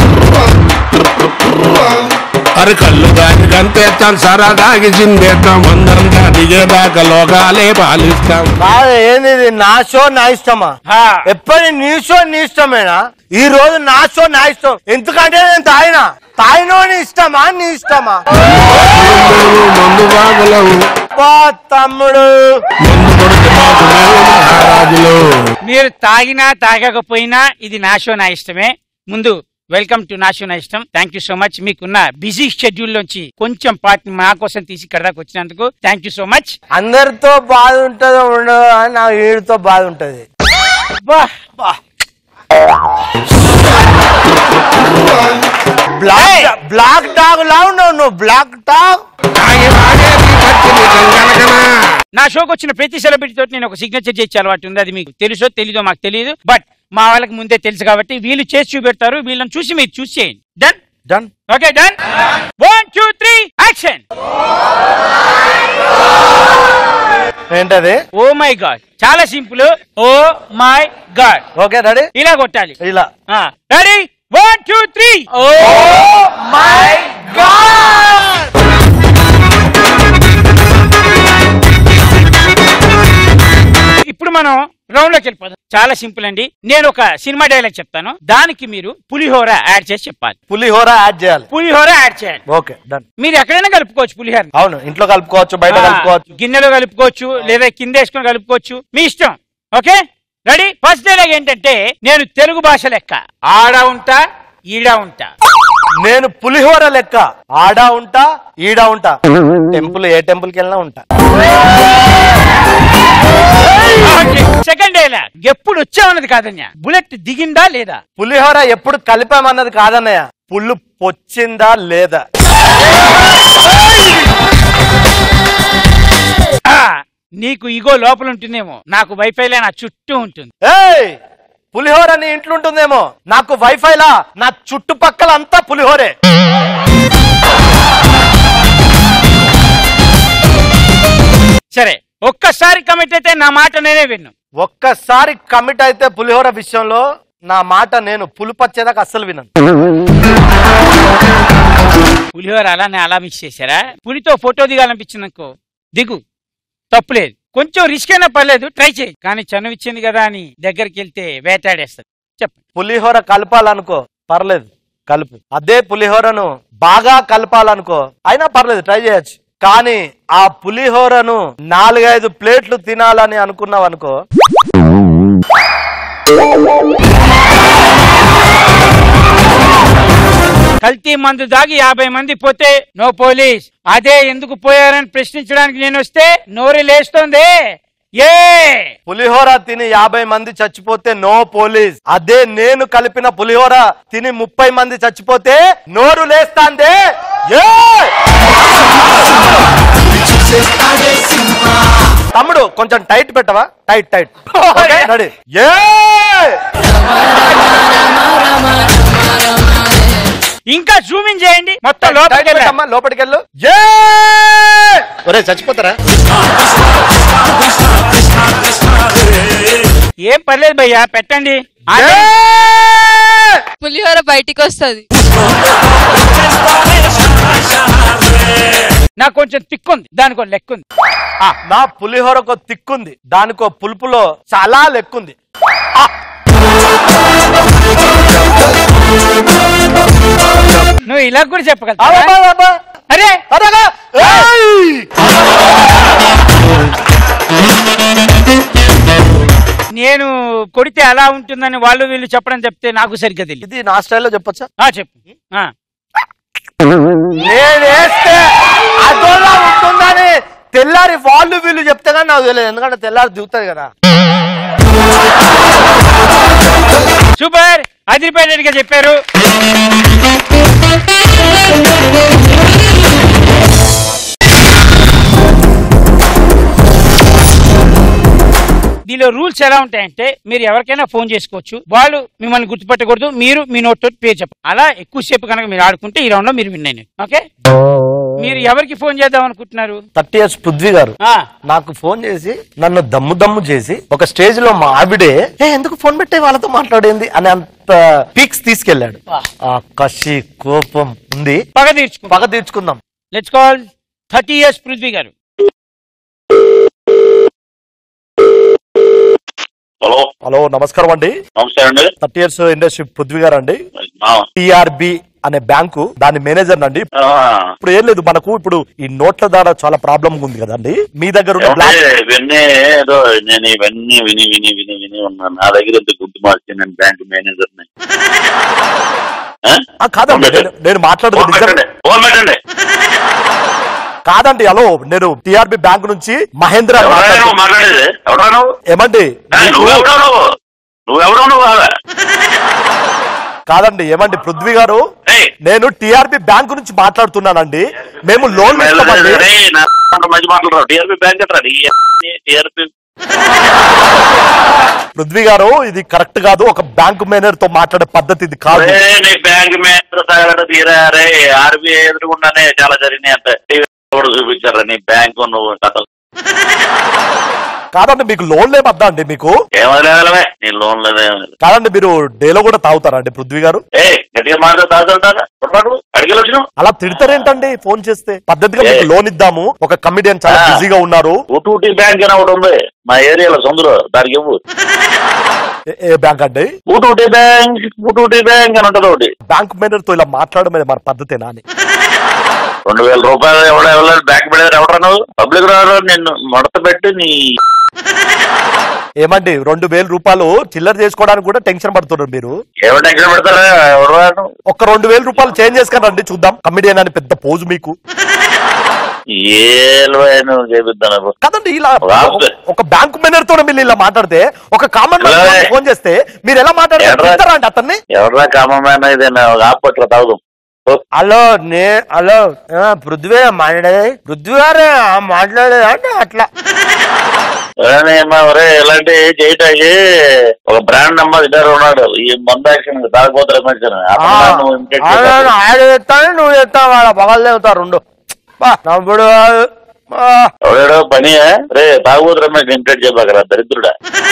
అరే కళ్ళు దాని కంతేస్తాం సరా దాగి చిందేస్తాం అందరం దిగేదాకా లోకాలే పాలిస్తాం కాదు ఏంది ఇది నా షో నా ఇష్టమా ఎప్పటి నీ షో నీ ఇష్టమేనా ఈ రోజు నా షో నా ఇష్టం ఎందుకంటే నేను తాగిన తాగినోని ఇష్టమా నీ ఇష్టమా మేము మందు బాగులం అబ్బా, తమ్ముడు మందు కొడితే మాకు మేమే మహారాజులు మీరు తాగినా తాగకపోయినా ఇది నా షో నా ఇష్టమే ముందు వెల్కమ్ టు నా షో నా ఇష్టం థ్యాంక్ యూ సో మచ్ మీకున్న బిజీ షెడ్యూల్ నుంచి కొంచెం పార్ట్ మా కోసం తీసి ఇక్కడ దాకా వచ్చినందుకు థ్యాంక్ యూ సో మచ్ అందరితో బాధ ఉంటుందో ఉండదో అని నా వీడితో బాధ ఉంటది బ్లాక్ బ్లాక్ డాగ్ లా ఉన్నావు నువ్వు బ్లాక్ డాగ్ నా షోకి వచ్చిన ప్రతి సెలబ్రిటీ తోటి నేను ఒక సిగ్నేచర్ చేసే అలవాటు ఉంది అది మీకు తెలుసో తెలీదో మాకు తెలియదు బట్ మా వాళ్ళకి ముందే తెలుసు కాబట్టి వీళ్ళు చేసి చూపెడతారు వీళ్ళని చూసి మీరు చూసి చేయండి done done okay done one two three action ఏంటది ఓ మై గాడ్ చాలా simple oh my god okay ready ఇలా కొట్టాలి ఇలా ready one two three oh my ఇప్పుడు మనం రౌండ్ లోకి వెళ్ళిపోదాం చాలా సింపుల్ అండి నేను ఒక సినిమా డైలాగ్ చెప్తాను దానికి మీరు పులిహోర యాడ్ చేసి చెప్పాలి పులిహోర యాడ్ చేయాలి పులిహోర యాడ్ చేయాలి ఓకే డన్ మీరు ఎక్కడైనా కలుపుకోవచ్చు పులిహోర అవును ఇంట్లో కలుపుకోవచ్చు బయట కలుపుకోవచ్చు గిన్నెలో కలుపుకోవచ్చు లేదా కింద వేసుకొని కలుపుకోవచ్చు మీ ఇష్టం ఓకే రెడీ ఫస్ట్ డైలాగ్ ఏంటంటే నేను తెలుగు భాష లెక్క ఆడ ఉంటా ఈడ ఉంటా నేను పులిహోర లెక్క ఆడా ఉంటా ఈడా ఉంటా టెంపుల్ ఏ టెంపుల్ కి వెళ్ళినా ఉంటా సెకండ్ డైలాగ్ ఎప్పుడు వచ్చామన్నది కాదన్య బుల్లెట్ దిగిందా లేదా పులిహోర ఎప్పుడు కలిపామన్నది కాదన్నయ్య పుల్లు పొచ్చిందా లేదా ఆ, నీకు ఇగో లోపల ఉంటుందేమో నాకు వైఫైలే నా చుట్టూ ఉంటుంది ఏయ్ పులిహోర నీ ఇంట్లో ఉంటుందేమో నాకు వైఫైలా నా చుట్టుపక్కల అంతా పులిహోరే సరే ఒక్కసారి కమిట్ అయితే నా మాట నేనే విన్ను ఒక్కసారి కమిట్ అయితే పులిహోర విషయంలో నా మాట నేను పులిపచ్చేదాకా అస్సలు వినను పులిహోర అలానే అలా మిక్స్ చేశారా పులితో ఫోటో దిగాలనిపించింది అనుకో దిగు తప్పులేదు కొంచెం రిస్క్ అయినా పర్లేదు ట్రై చేయి కానీ చనువు ఇచ్చింది కదా అని దగ్గరికి వెళ్తే వేటాడేస్తుంది చెప్పండి పులిహోర కలపాలనుకో పర్లేదు కలుపు అదే పులిహోరను బాగా కలపాలనుకో అయినా పర్లేదు ట్రై చేయొచ్చు కానీ ఆ పులిహోరను నాలుగైదు ప్లేట్లు తినాలని అనుకున్నావు అనుకో కల్తీ మందు దాగి యాభై మంది పోతే నో పోలీస్ అదే ఎందుకు పోయారని ప్రశ్నించడానికి నేను వస్తే నోరు లేస్తోంది ఏ పులిహోర తిని యాభై మంది చచ్చిపోతే నో పోలీస్ అదే నేను కలిపిన పులిహోర తిని ముప్పై మంది చచ్చిపోతే నోరు లేస్తాందే ఏ! తమ్ముడు కొంచెం టైట్ పెట్టవా టైట్ టైట్ రెడీ ఏ ఇంకా జూమింగ్ చేయండి మొత్తం లోపలికి టైట్ వెళ్ళాలి. పెట్టమ్మా, లోపలికి వెళ్ళు ఏ ఒరే చచ్చిపోతారా ఏం పర్లేదు భయ్యా పెట్టండి పులిహోర బయటికి వస్తుంది నాకు కొంచెం తిక్కుంది దానికి ఒక లెక్క ఉంది ఆ, నా పులిహోరకు తిక్కుంది దానికో పులుపులో చాలా లెక్కుంది నువ్వు ఇలా కూడా చెప్పగలవు అరే నేను కొడితే అలా ఉంటుందని వాళ్ళు వీళ్ళు చెప్పడం చెప్తే నాకు సరిగ్గా తెలియదు ఇది నా స్టైల్లో చెప్పొచ్చా ఆ, చెప్పు ఆ. నేను వేస్తే అదోలా ఉంటుందని తెల్లారి వాళ్ళు వీళ్ళు చెప్తే కానీ నాకు తెలియదు ఎందుకంటే తెల్లారి దిగుతుంది కదా సూపర్ అదిరిపోయేటట్టుగా చెప్పారు దీనిలో రూల్స్ ఎలా ఉంటాయంటే మీరు ఎవరికైనా ఫోన్ చేసుకోవచ్చు వాళ్ళు మిమ్మల్ని గుర్తుపట్టకూడదు మీరు మీ నోట్ తోటి పేరు చెప్ప అలా ఎక్కువసేపు కనుక మీరు ఆడుకుంటే ఈ రౌండ్ లో మీరు విన్ అయినట్టు ఓకే మీరు ఎవరికి ఫోన్ చేద్దాం అనుకుంటున్నారు థర్టీ ఇయర్స్ పృథ్వీ గారు నాకు ఫోన్ చేసి నన్ను దమ్ము దమ్ము చేసి ఒక స్టేజ్ లో మా ఆవిడే "ఏ, ఎందుకు ఫోన్ పెట్టే వాళ్ళతో మాట్లాడేంది అని అంత పీక్స్ తీసుకెళ్ళాడు ఆ కసి కోపం ఉంది పగ తీర్చుకుందాం పగ తీర్చుకుందాం let's call thirty years Prithvi గారు హలో హలో నమస్కారం అండి నమస్తే అండి థర్టీ ఇయర్స్ ఇండస్ట్రీ పృథ్వీ గారు అండి ఆ, టిఆర్బి అనే బ్యాంకు దాని మేనేజర్ అండి ఆ, ఇప్పుడు ఏం లేదు మనకు ఇప్పుడు ఈ నోట్ల ద్వారా చాలా ప్రాబ్లం ఉంది కదండి మీ దగ్గర ఉన్న ఏమండి, బ్లాక్ ఇవన్నీ ఏదో నేను ఇవన్నీ విని విని విని విని ఉన్నాను నా దగ్గర ఎంత గుర్తు మార్చి నేను బ్యాంక్ మేనేజర్ ఆ, కాదండి నేను- నేను మాట్లాడదు నిజంగా ఫోన్ పెట్టండి కాదండి హలో నేను టిఆర్బి బ్యాంక్ నుంచి మహేంద్ర అని ఎవరైనా మాట్లాడుతున్నా. నువ్వు మాట్లాడేది ఎవరా నువ్వు ఏమండి ఏ, నువ్వెవడో నువ్వు నువ్వెవడో నువ్వు కాదా కాదండి ఏమండి పృథ్వీ గారు నేను టిఆర్బి బ్యాంక్ నుంచి మాట్లాడుతున్నానండి మేము లోన్ ఇస్తామండి రే, నా అంత మంచి మాట్లాడరావు టీఆర్పీ బ్యాంక్ అట్రా టీఆర్పీ పృథ్వీ గారు ఇది కరెక్ట్ కాదు ఒక బ్యాంక్ మేనేజర్ తో మాట్లాడే పద్ధతి ఇది కాదు నీ బ్యాంక్ మేనేజర్ తగలట తీరా రే ఆర్బీఐ ఎదురుకుండానే చాలా జరిగినాయి అంత టీవీ కూడా చూపించారా నీ బ్యాంకు నువ్వు కథలు కాదండి మీకు లోన్ లేమద్దా అండి మీకు ఏమలేదలమే నీ లోన్ లేదేం లేదు కాదండి మీరు డేలో కూడా తాగుతారా అండి పృథ్వీ గారు ఏ గట్టిగా మాట్లాడు తాగుతుంటారా పొరపాటు అడిగలు వచ్చినావు అలా తిడతారేంటండి ఫోన్ చేస్తే పద్ధతిగా మీకు ఏ. లోన్ ఇద్దాము ఒక కమిడియన్ చాలా ఆ. బిజీగా ఉన్నారు ఊటూటీ బ్యాంక్ అని ఒకటి ఉంది మా ఏరియాలో సొందులో దానికి ఇవ్వు ఏ- ఏ బ్యాంక్ అండి ఊటూటీ బ్యాంక్ ఊటూటీ బ్యాంక్ అని ఉంటుంది ఒకటి బ్యాంక్ మేనేజర్ తో ఇలా మాట్లాడడం మన పద్ధతేనా అని రెండు వేల రూపాయలు ఎవడో ఎవరు బ్యాంక్ మేనేజర్ ఎవడరా నువ్వు పబ్లిక్ రాడు నిన్ను మడత పెట్టి నీ ఏమండి రెండు వేల రూపాయలు చిల్లర చేసుకోవడానికి కూడా టెన్షన్ పడుతున్నారు మీరు ఎవరు టెన్షన్ పెడతారా ఎవరు రాడు ఒక రెండు వేల రూపాయలు చేంజ్ చేసుకురండి చూద్దాం కమిడియన్ అని పెద్ద పోజు మీకు ఏలు నువ్వు చేపిద్దాను కదండి ఇలా రాదు. ఒక బ్యాంక్ మేనేజర్ తో మీరు ఇలా మాట్లాడితే ఒక కామన్ లే. ఫోన్ చేస్తే మీరు ఎలా ఎర్ర- మాట్లాడతారా అండి అతన్ని ఎవరా కామన్ ఇది ఆపట్ల తాగుదాం హలో నే హలో పృథ్వీ మాట్లాడేది పృథ్వీ గారు మాట్లాడేది అంటే అట్లా ఒరే ఇలాంటి చేయటానికి ఒక బ్రాండ్ నెంబర్ ఇద్దరు ఉన్నాడు ఈ మందాక్షన్ తాగబోతు రమేష్ అని. అతను నువ్వు imitate చేస్తావు. ఆయన చెప్తాను నువ్వు చెప్తావు వాళ్ళ పగలు చెప్తారు రెండు బా, నవ్వుడు కాదు. బా. ఎవడాడో పని రే తాగబోతు రమేష్ ఇంటెట్ చెప్పాకరా దరిద్రుడా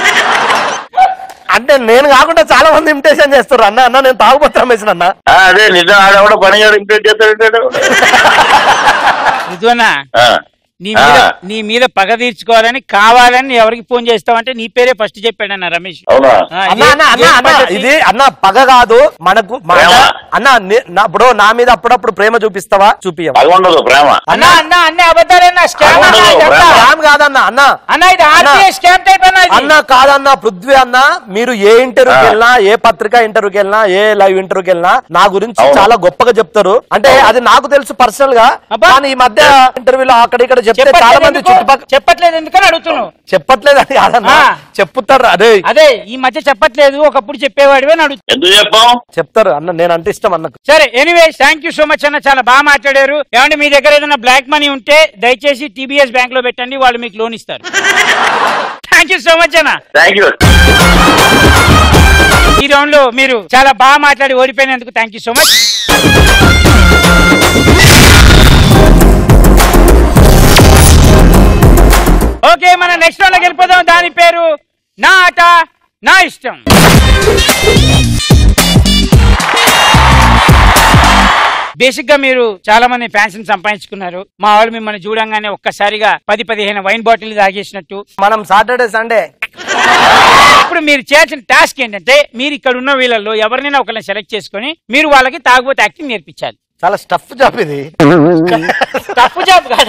అంటే నేను కాకుండా చాలా మంది ఇమిటేషన్ చేస్తారు అన్న అన్న నేను తాగుపోతా రమేష్ అన్న ఆ, అదే నిజం ఆడెవడో పని ఇంటెట్ చేస్తాడు రుజువనా ఆ. నీ మీద ఆ. నీ మీద పగ తీర్చుకోవాలని కావాలని ఎవరికి ఫోన్ చేస్తావంటే నీ పేరే ఫస్ట్ చెప్పాడన్న రమేష్ అవునా ఆ, అన్న ఇదే- అన్న అన్న ఇదే అన్న పద్ధతి. ఇది అన్న పగ కాదు మనకు మన- ప్రేమ. అన్న నే- నా- ఇప్పుడు నా మీద అప్పుడప్పుడు ప్రేమ చూపిస్తావా చూపియవా అది ఉండదు ప్రేమ అన్న అన్న అన్ని అబద్ధాలన్న స్కామ్ అన్న అవును, ఇదంతా. బ్రహ్మ. స్కామ్ కాదన్న అన్న అన్న ఇది ఆర్టీఐ స్కామ్ టైప్ అన్న ఇది. అన్న కాదన్న పృథ్వీ అన్న మీరు ఏ ఇంటర్వ్యూకి ఆ. వెళ్ళినా ఏ పత్రిక ఇంటర్వ్యూకి వెళ్ళినా ఏ లైవ్ ఇంటర్వ్యూకి వెళ్ళినా నా గురించి అవును. చాలా గొప్పగా చెప్తారు అంటే అది నాకు తెలుసు పర్సనల్ గా అబ్బా. కానీ ఈ మధ్య ఇంటర్వ్యూలో అక్కడ ఇక్కడ చెప్తే చాలా చెప్పట్లేదు మంది ఎందుకు? చుట్టుపక్కల చెప్పట్లేదు ఎందుకని అడుగుతున్నావు చెప్పట్లేదని కాదన్న ఆ. చెప్పుతారు అదే అదే ఈ మధ్య చెప్పట్లేదు ఒకప్పుడు చెప్పేవాడివే అని అడుగుతున్నా ఎందుకు చెప్పాం చెప్తారు అన్న నేను అంటే ఇష్టం అన్నకు సరే anyway thank you so much అన్న చాలా బాగా మాట్లాడారు ఏమంటే మీ దగ్గర ఏదైనా బ్లాక్ మనీ ఉంటే దయచేసి టీబీఎస్ బ్యాంక్ లో పెట్టండి వాళ్ళు మీకు లోన్ ఇస్తారు థ్యాంక్ యూ సో మచ్ అన్న థ్యాంక్ యూ ఈ రౌండ్ లో మీరు చాలా బాగా మాట్లాడి ఓడిపోయినందుకు thank you so much okay మన నెక్స్ట్ రౌండ్ లోకి వెళ్ళిపోదాం దాని పేరు నా ఆట నా ఇష్టం బేసిక్ గా మీరు చాలా మంది ఫ్యాన్స్ సంపాదించుకున్నారు మా వాళ్ళు మిమ్మల్ని చూడంగానే ఒక్కసారిగా పది పదిహేను వైన్ బాటిల్ తాగేసినట్టు మనం సాటర్డే సండే ఇప్పుడు మీరు చేయాల్సిన టాస్క్ ఏంటంటే మీరు ఇక్కడ ఉన్న వీళ్ళల్లో ఎవరినైనా ఒకరిని సెలెక్ట్ చేసుకొని మీరు వాళ్ళకి తాగుబోతే యాక్టింగ్ నేర్పించాలి చాలా స్టఫ్ జాబ్ ఇది తప్పు జాబ్ కాదు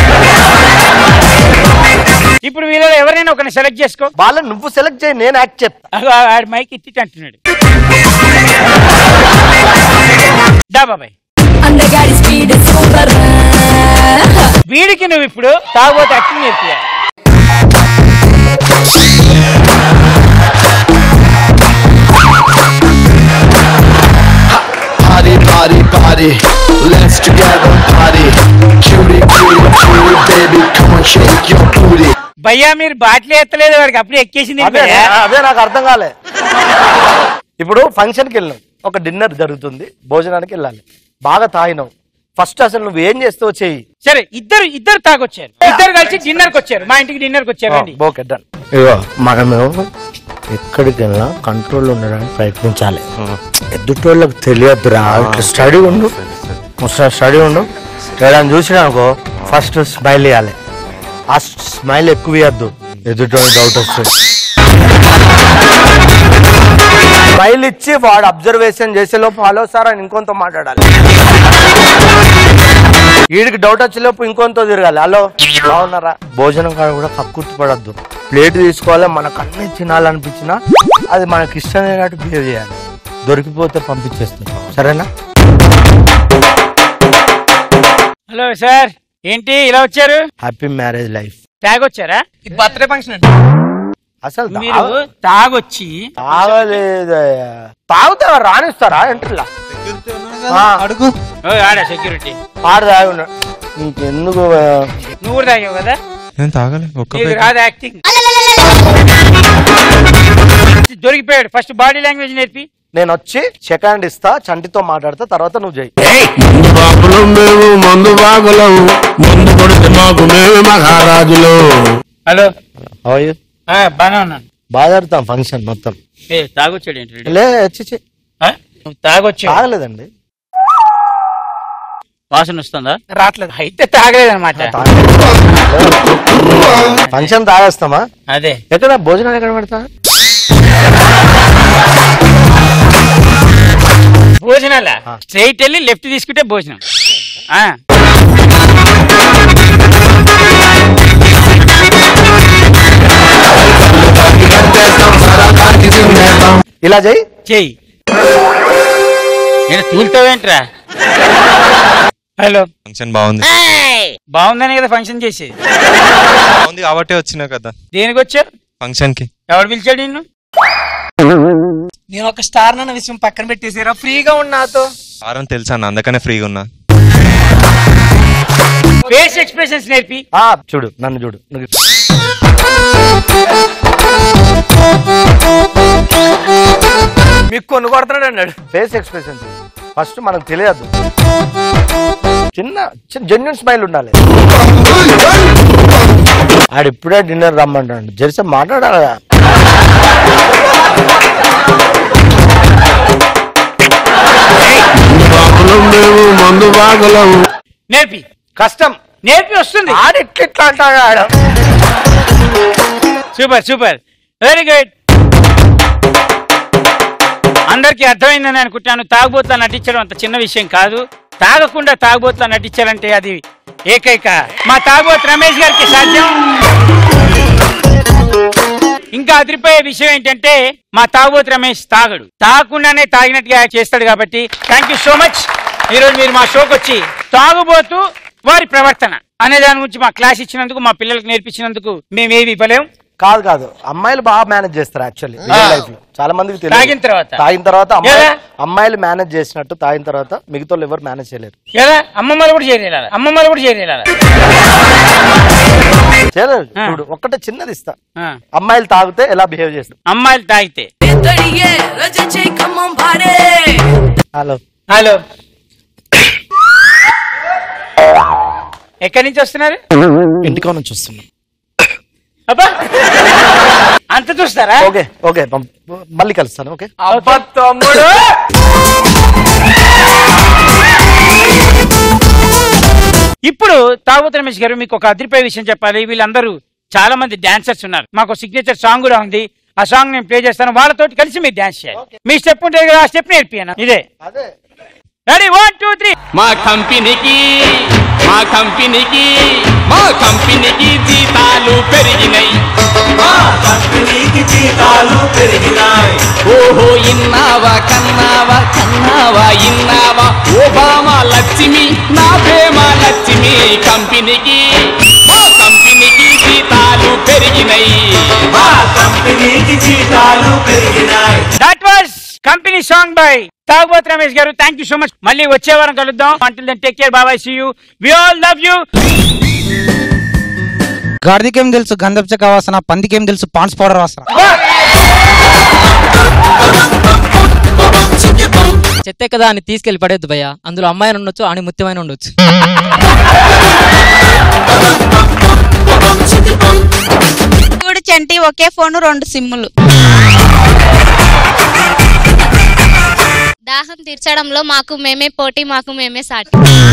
ఇప్పుడు వీళ్ళలో ఎవరైనా ఒకరిని సెలెక్ట్ చేసుకో వాళ్ళని నువ్వు సెలెక్ట్ చేయి నేను యాక్ట్ చెప్తా అగో ఆ- ఆడి మైక్ ఇట్టి అంటున్నాడు దా బాబాయ్ అందగాడి స్పీడ్ సూపర్ వీడికి నువ్వు ఇప్పుడు తాగుబోతే యాక్టింగ్ నేర్పియాలి body. Let's together party. Cutie, cutie, cutie, baby, come on, shake your booty. భయ్యా మీరు బాటిల్ ఎత్తలేదు వాడికి అప్పుడు ఎక్కేసింది అదే భయ్యా. అదే నాకు అర్థం కాలే ఇప్పుడు ఫంక్షన్కి వెళ్ళాం ఒక డిన్నర్ జరుగుతుంది భోజనానికి వెళ్ళాలి బాగా తాగినావు ఫస్ట్ అసలు నువ్వు ఏం చేస్తావు చెయ్యి సరే ఇద్దరు ఇద్దరు తాగొచ్చారు ఇద్దరు కలిసి డిన్నర్ కి వచ్చారు మా ఇంటికి డిన్నర్ కి వచ్చారు అండి ఓకే డన్ ఇగో మనము ఎక్కడికి వెళ్ళినా కంట్రోల్ ఉండడానికి ప్రయత్నించాలి ఎదుటోళ్ళకి తెలియద్దురా ఇట్లా స్టడీ ఉండు ఒకసారి స్టడీ ఉండు ఎవరైనా చూసినా అనుకో ఫస్ట్ స్మైల్ ఇవ్వాలి ఆ స్మైల్ ఎక్కువ ఇవ్వద్దు ఎదుటోళ్ళకి డౌట్ వస్తుంది స్మైల్ ఇచ్చి వాడు అబ్జర్వేషన్ చేసే లోపు హలో సార్ అని ఇంకొంత మాట్లాడాలి వీడికి డౌట్ వచ్చేలోపు ఇంకొంత తిరగాలి హలో బాగున్నారా భోజనం కాడ కూడా కక్కుర్తి పడద్దు ప్లేట్ తీసుకోవాలి మనకు అన్ని తినాలనిపించినా అది మనకి ఇష్టమైనట్టు బిహేవ్ చేయాలి దొరికిపోతే పంపించేస్తాం సరేనా హలో సార్ ఏంటి ఇలా వచ్చారు హ్యాపీ మ్యారేజ్ లైఫ్ తాగొచ్చారా బర్త్డే ఫంక్షన్ అసలు మీరు తాగొచ్చి తాగలేదయ్యా తాగుతారా రాణిస్తారా ఎంట్రీలా అడుగు ఓ, ఆడా సెక్యూరిటీ ఆడ తాగి ఉన్నా ఇంకెందుకు నువ్వు కూడా తాగావు కదా నేను తాగలే ఒక్క నీకు పెగ్. రాదు యాక్టింగ్ దొరికిపోయాడు ఫస్ట్ బాడీ లాంగ్వేజ్ నేర్పి నేను వచ్చి సెకండ్ ఇస్తా చంటితో మాట్లాడతా తర్వాత నువ్వు చేయి మందు బాబులు మేము మందు బాగులం మందు కొడితే మాకు మేమే మహారాజులు హలో How are you? బాగా ఉన్నాను బాగా జరుగుతాం ఫంక్షన్ మొత్తం ఏ తాగొచ్చాడు ఏంటి వీడు? లే చిచి ఆ? నువ్వు తాగొచ్చావు తాగలేదండి వాసన వస్తుందా రావట్లేదు అయితే తాగలేదన్నమాట ఫంక్షన్ తాగేస్తామా అదే ఎక్కడ భోజనాలు ఎక్కడ పెడతా భోజనాల స్ట్రైట్ వెళ్ళి లెఫ్ట్ తీసుకుంటే భోజనం ఆ. ఇలా చేయి చెయ్యి నేను తూలుతావేంట్రా హలో ఫంక్షన్ బాగుంది బాగుందని కదా ఫంక్షన్ చేసేది బాగుంది కాబట్టే వచ్చినా కదా దేనికి వచ్చావు ఫంక్షన్ కి ఎవడు పిలిచాడు నిన్ను నేను ఒక స్టార్ అన్న విషయం పక్కన పెట్టేసారా ఫ్రీగా ఉన్నాతో వారం తెలుసా అన్న అందుకనే ఫ్రీగా ఉన్నా ఫేస్ ఎక్స్ప్రెషన్స్ నేర్పి ఆ చూడు నన్ను చూడు నువ్వు మీకు కొను కొడుతున్నాడు అన్నాడు ఫేస్ ఎక్స్ప్రెషన్ ఫస్ట్ మనకు తెలియదు చిన్న చిన్న జెన్యున్ స్మైల్ ఉండాలి ఆడు ఇప్పుడే డిన్నర్ రమ్మంటాడు జెర్సీ మాట్లాడాలి కదా. బాబులు మేము మందు బాగులం నేర్పి కష్టం నేర్పి వస్తుంది ఆడు ఇట్లా ఇట్లా అంటాడు ఆడు సూపర్ సూపర్ వెరీ గుడ్ అందరికీ అర్థమైందని అనుకుంటాను తాగుబోతులా నటించడం అంత చిన్న విషయం కాదు తాగకుండా తాగుబోతులా నటించాలంటే అది ఏకైక మా తాగుబోతు రమేష్ గారికి సాధ్యం ఇంకా అదిరిపోయే విషయం ఏంటంటే మా తాగుబోతు రమేష్ తాగడు తాగకుండానే తాగినట్టుగా చేస్తాడు కాబట్టి థ్యాంక్ యూ సో మచ్ ఈరోజు మీరు మా షోకి వచ్చి తాగుబోతు వారి ప్రవర్తన అనే దాని గురించి మా క్లాస్ ఇచ్చినందుకు మా పిల్లలకు నేర్పించినందుకు మేమేవి ఇవ్వలేం కాదు కాదు అమ్మాయిలు బాగా మేనేజ్ చేస్తారు యాక్చువల్లీ రియల్ లైఫ్ లో చాలా మందికి తెలియదు తాగిన తర్వాత? తాగిన తర్వాత అమ్మాయి ఎలా? అమ్మాయిలు మేనేజ్ చేసినట్టు తాగిన తర్వాత మిగతా వాళ్ళు ఎవరు మేనేజ్ చేయలేరు ఎలా అమ్మమ్మలు కూడా చేరేలా అమ్మమ్మలు కూడా చేరేలా చేయలేరు చూడు ఒక్కటే చిన్నది ఇస్తా అమ్మాయిలు తాగితే ఎలా బిహేవ్ చేస్తారు అమ్మాయిలు తాగితే హలో హలో ఎక్కడి నుంచి వస్తున్నారు ఇంటికా నుంచి వస్తున్నాం అబ్బా అంత చూస్తారా ఓకే ఓకే పం- మళ్ళీ కలుస్తాను ఓకే అబ్బా తమ్ముడు ఇప్పుడు తాగుతున్న రమేష్ గారు మీకు ఒక అదిరిపోయే విషయం చెప్పాలి వీళ్ళందరూ చాలా మంది డాన్సర్స్ ఉన్నారు మాకు సిగ్నేచర్ సాంగ్ కూడా ఉంది ఆ సాంగ్ నేను ప్లే చేస్తాను వాళ్ళతోటి కలిసి మీరు డాన్స్ చేయాలి మీ స్టెప్ ఉంటుంది కదా ఆ స్టెప్ నేర్పియను ఇదే రెడీ వన్ టూ త్రీ మా కంపెనీకి మా కంపెనీకి మా కంపెనీకి జీతాలు పెరిగినాయి మా కంపెనీకి జీతాలు పెరిగినాయి ఓహో ఇన్నావా కన్నావా కన్నావా ఇన్నావా ఓబామా లక్ష్మి నా ప్రేమ లక్ష్మి కంపెనీకి మా కంపెనీకి జీతాలు పెరిగినాయి మా కంపెనీకి జీతాలు పెరిగినాయి that was company song by తాగుబోతు రమేష్ గారు థ్యాంక్ యూ సో మచ్ మళ్ళీ వచ్చే వారం కలుద్దాం అంటిల్ దెన్ టేక్ కేర్ బాబాయ్ see you we all love you గాడిదికేం తెలుసు గంధపు చెక్క వాసన పందికేం తెలుసు పాన్స్ పౌడర్ వాసన చెత్తే కదా అని తీసుకెళ్లి పడేద్దు భయ్య అందులో అమ్మాయిని ఉండొచ్చు అని ముత్యమైన ఉండొచ్చు చూడు చంటి ఒకే ఫోన్ రెండు సిమ్ములు దాహం తీర్చడంలో మాకు మేమే పోటీ మాకు మేమే సాటి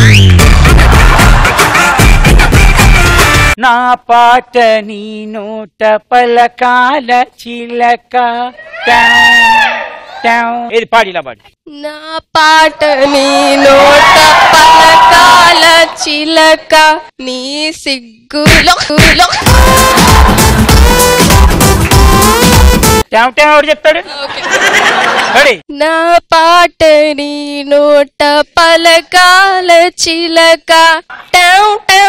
నా పాట నీ నోట పలకాల చిలక టావ్, టావ్. ఇది పాడి ఇలా పాడి నా పాట నీ నోట పలకాల చిలక నీ సిగ్గులో లో. టావ్ టావ్ ఎవరు చెప్తాడు రెడీ నా పాట నీ నోట పలకాల చిలక టౌ టౌ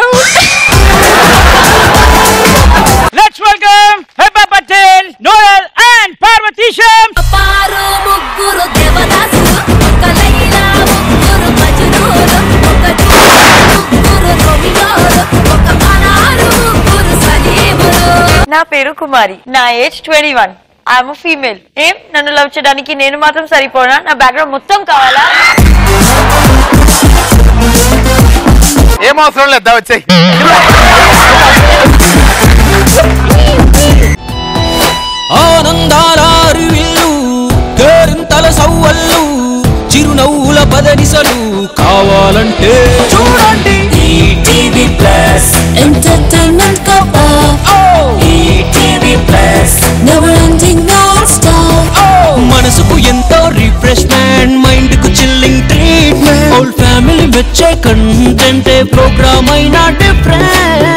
let's welcome Hebah Patel Noel and Parvateesam Paru ముగ్గురు దేవదాసులు ఒక లైలా ముగ్గురు మజనూరు ఒక జూలు ముగ్గురు రోమియోలు ఒక పనారు ముగ్గురు సలీములు నా పేరు కుమారి నా age twenty one I'm female ఏం నన్ను లవ్ చేయడానికి నేను మాత్రం సరిపోనా నా బ్యాక్గ్రౌండ్ మొత్తం కావాలా ఏం అవసరం లేదా వచ్చాయి ఆనందాల అరువిల్లు కేరింతల సవ్వళ్ళు చిరునవ్వుల పదనిసలు కావాలంటే చూడండి ETV plus entertainment cover ETV plus never ending non stop మనసుకు ఎంతో రిఫ్రెష్మెంట్ మైండ్ కు చిల్లింగ్ ట్రీట్మెంట్ ఓల్డ్ ఫ్యామిలీ వచ్చే కంటెంట్ ప్రోగ్రామ్ అయినా డిఫరెంట్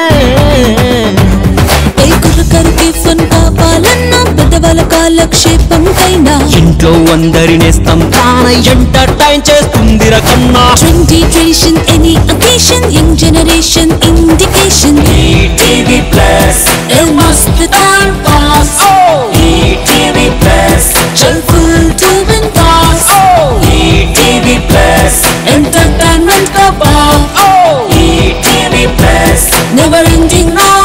కరుకి ఫన్ కావాలన్నా పెద్దవాళ్ళ కాలక్షేపం కైనా ఇంట్లో అందరినేస్తాం తాన ఎంటర్టైన్ చేస్తుంది రకన్నా twenty tradition any occasion young generation indication ETV plus a మస్త్ టైం పాస్ ఈటీవీ ప్లస్ చల్ full to win toss ETV plus entertainment का भाव ETV plus never ending non